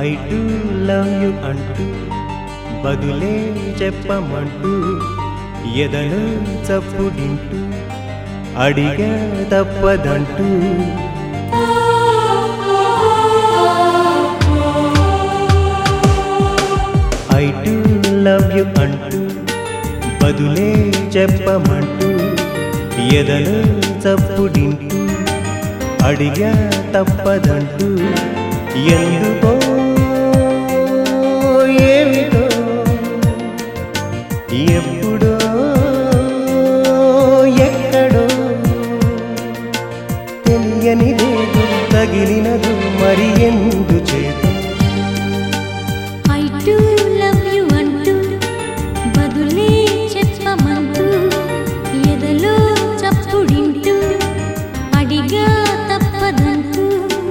I too love you అంటూ బదులే చెప్పమంటూ ఎదలో చప్పుడింటూ అడిగా తప్పదంటూ ఐ టు లవ్ యు అంటూ బదులే చెప్పమంటూ ఎదలో చప్పుడింటూ అడిగా తప్పదంటూ ఎందుకో ఏమిటో ఎప్పుడో ఎక్కడో తెలియనిదేదో తగిలినదు మరి ఎందు చేదు ఐ టు లవ్ యు అంటూ బదులే చెప్పమంటూ ఎదలో చప్పుడింటూ అడిగా తప్పదంటూ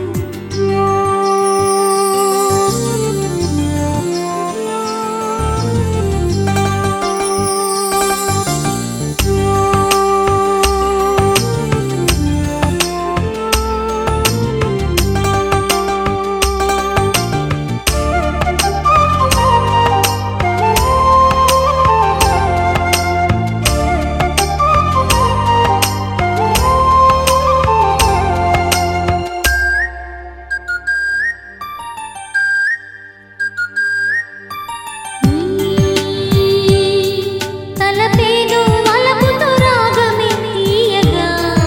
తలపేదు వలపుతో రాగమే తీయగా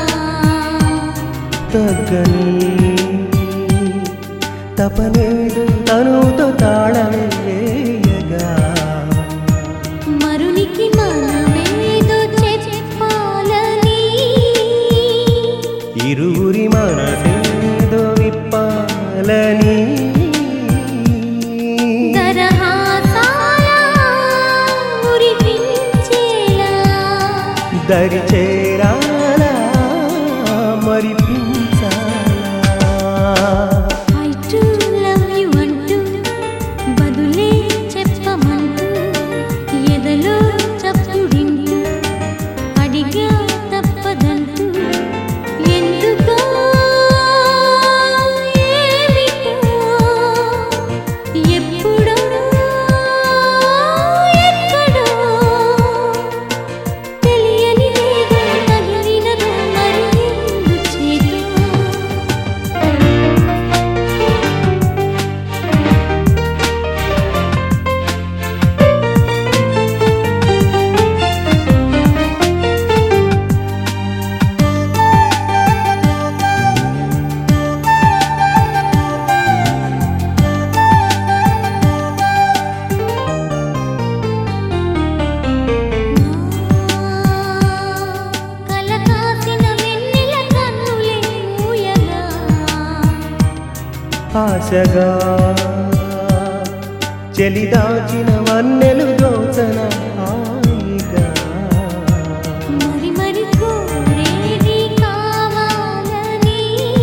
తగ్గని తపనేదు తనుతో తాళమేయగా మరునికి మనమేదో చెప్పాలని ఇరువురి మనసేదో విప్పాలని దరహాసాల ఉరిపించేలా దరి చేరాలా మరిపించాలా ఐ టు లవ్ యు అంటూ బదులే చెప్పమంటూ ఎదలో చప్పుడింటూ అడిగా తప్పదంటూ ఎందుకో ఏమిటో ఎప్పుడో ఎక్కడో తెలియనిదేదో తగిలినదో మరి ఎందుచేదో కలకాసిన వెన్నెల కన్నులే ఊయగా ఆశగా చెలిదాచిన వన్నెలు దోచన హాయిగా మరి మరి కోరేది కావాలని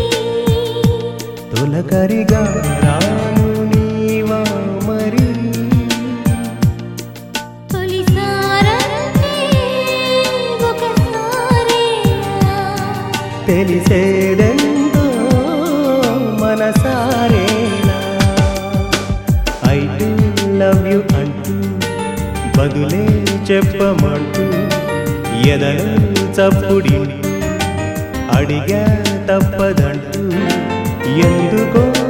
తొలకరిగా రాను నీవా మరి తొలిసారంటే ఒకసారే తెలిసేదెంతో మనసారేనా ఐ డు లవ్ యు అంటూ బదులే చెప్పమంటూ ఎదలో చప్పుడింటూ అడిగా తప్పదంటూ ఎందుకో